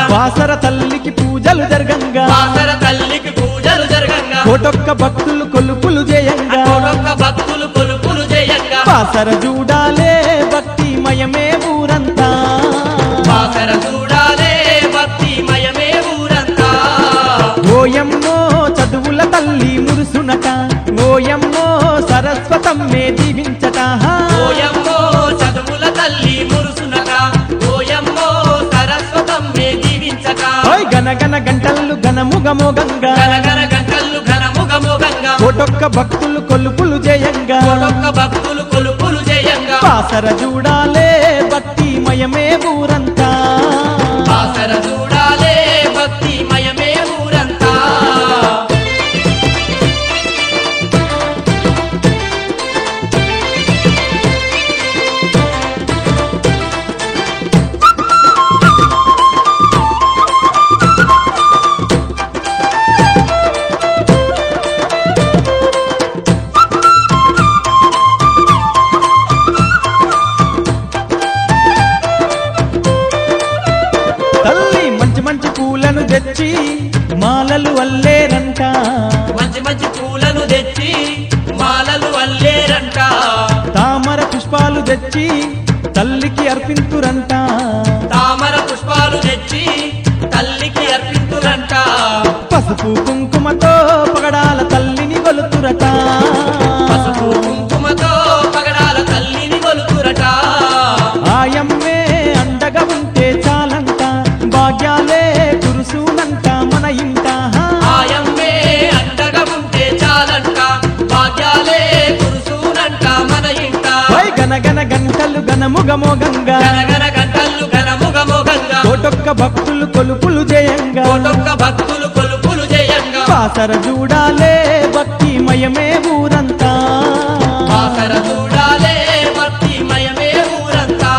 వాసర తల్లికి పూజలు జరగంగా బాసర తల్లికి పూజలు జరగంగా కోటొక్క భక్తులు కొలుపులు చేయంగా కోటొక్క భక్తులు కొలుపులు చేయంగా వాసర చూడాలే భక్తి మయమే ఊరంతా బాసర చూడాలే భక్తి మయమే ఊరంతా ఓయమ్మో చదువుల తల్లి మురుసునట ఓయమ్మో సరస్వతమ్మే దీవించట ఓయమ్మో చదువుల తల్లి మురుసునక ఓయమ్మో సరస్వతమ్మే దీవించక ఓయ్ గనగన గంటలు ఘనముగమోగంగా గనగన గంటలు ఘనముగముగంగా కోటొక్క భక్తులు కొలుపులు చేయంగా కోటొక్క భక్తులు కొలుపులు చేయంగా వాసర చూడాలే భక్తి మయమే ఊరంతా బాసర చూడాలే భక్తి మయమే ఊరంతా తల్లి మంచి మంచి పూలను తెచ్చి మాలలు అల్లేరంట మంచి మంచి పూలను తెచ్చి మాలలు అల్లేరంట తామర పుష్పాలు తెచ్చి తల్లికి అర్పింతురంట తామర పుష్పాలు తెచ్చి తల్లికి అర్పింతురంట పసుపు కుంకుమతో పగడాల తల్లిని కొలుతురట పసుపు కుంకుమతో పగడాల తల్లిని కొలుతురట ఆయమ్మే అండగా ఉంటే చాలంట భాగ్యాలే కురుసునంట మన ఇంట ఆయమ్మే అండగా ఉంటే చాలంట భాగ్యాలే కురుసూనంట మన ఇంట వై గనగన గంటలు గనముగమోగంగా గనగన గంటలు ఘనముగమోగంగా కోటొక్క భక్తులు కొలుపులు చేయంగా కోటొక్క భక్తులు కొలుపులు చేయంగా వాసర చూడాలే భక్తి మయమే ఊరంతా బాసర చూడాలే భక్తి మయమే ఊరంతా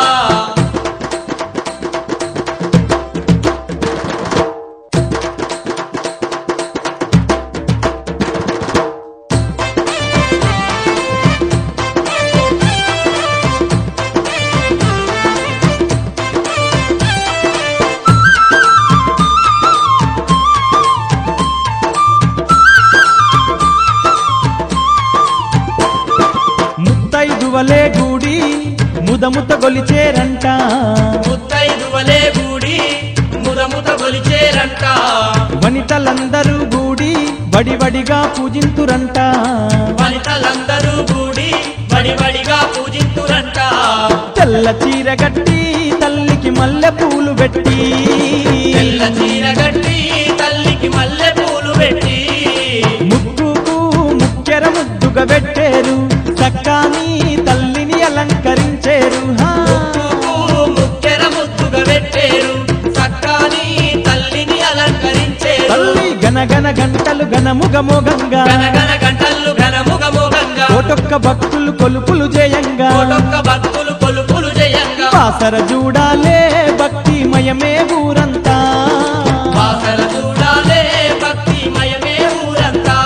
ముత్తైదువలే గూడి ముదముత గొలిచేరంట ముత్తైదువలే గూడి ముదముత గొలిచేరంట వనితలందరూ గూడి బడిబడిగా పూజింతురంట వనితలందరూ గూడి బడిబడిగా పూజింతురంట తెల్ల చీర గట్టి తల్లికి మల్లె పూలు పెట్టి తెల్ల చీర గట్టి తల్లికి మల్లె పూలు పెట్టి ముక్కుకు ముక్కెర ముద్దుగా పెట్టేరు చక్కాని తల్లిని అలంకరించేరు హా. ముక్కుకు ముక్కెర ముద్దుగా పెట్టేరు సక్కాని తల్లిని అలంకరించేరు తల్లి గనగన గంటలు గనముగమోగంగా గనగన గంటలు ఘనముగమోగంగా కోటొక్క భక్తులు కొలుపులు చేయంగా కోటొక్క భక్తులు కొలుపులు చేయంగా వాసర చూడాలే భక్తి మయమే ఊరంతా వాసన చూడాలే భక్తి మయమే ఊరంతా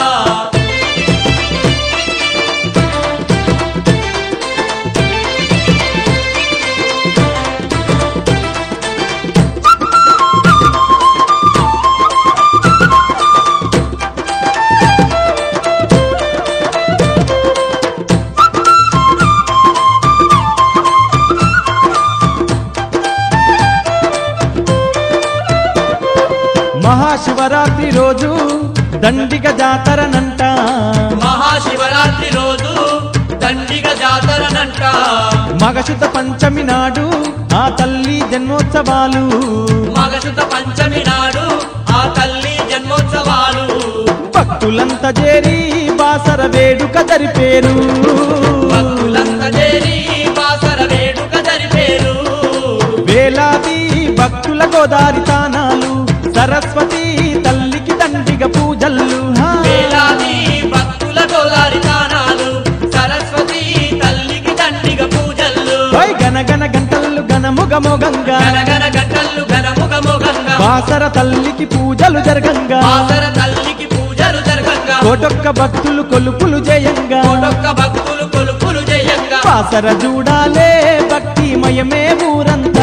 మహాశివరాత్రి రోజు దండిగ జాతరనంట మహాశివరాత్రి రోజు దండిగ జాతరనంట మగశుత పంచమి నాడు ఆ తల్లి జన్మోత్సవాలు మగశుత పంచమి నాడు ఆ తల్లి జన్మోత్సవాలు భక్తులంతా చేరి బాసర వేడుక జరిపేరు భక్తులంతా చేరి బాసర వేడుక జరిపేరు వేలాది భక్తుల గోదారి తానాలు సరస్వతి తల్లికి దండిగ పూజల్లు హా. వేలాది భక్తుల గోదారి తానాలు సరస్వతి తల్లికి దండిగ పూజలు ఓయ్ గనగన గంటలు గనముగమోగంగా గనగన గంటలు ఘనముగముగంగా బాసర తల్లికి పూజలు జరగంగా బాసర తల్లికి పూజలు జరగంగా కోటొక్క భక్తులు కొలుపులు చేయంగా కోటొక్క భక్తులు కొలుపులు చేయంగా బాసర చూడాలే భక్తి మయమే ఊరంతా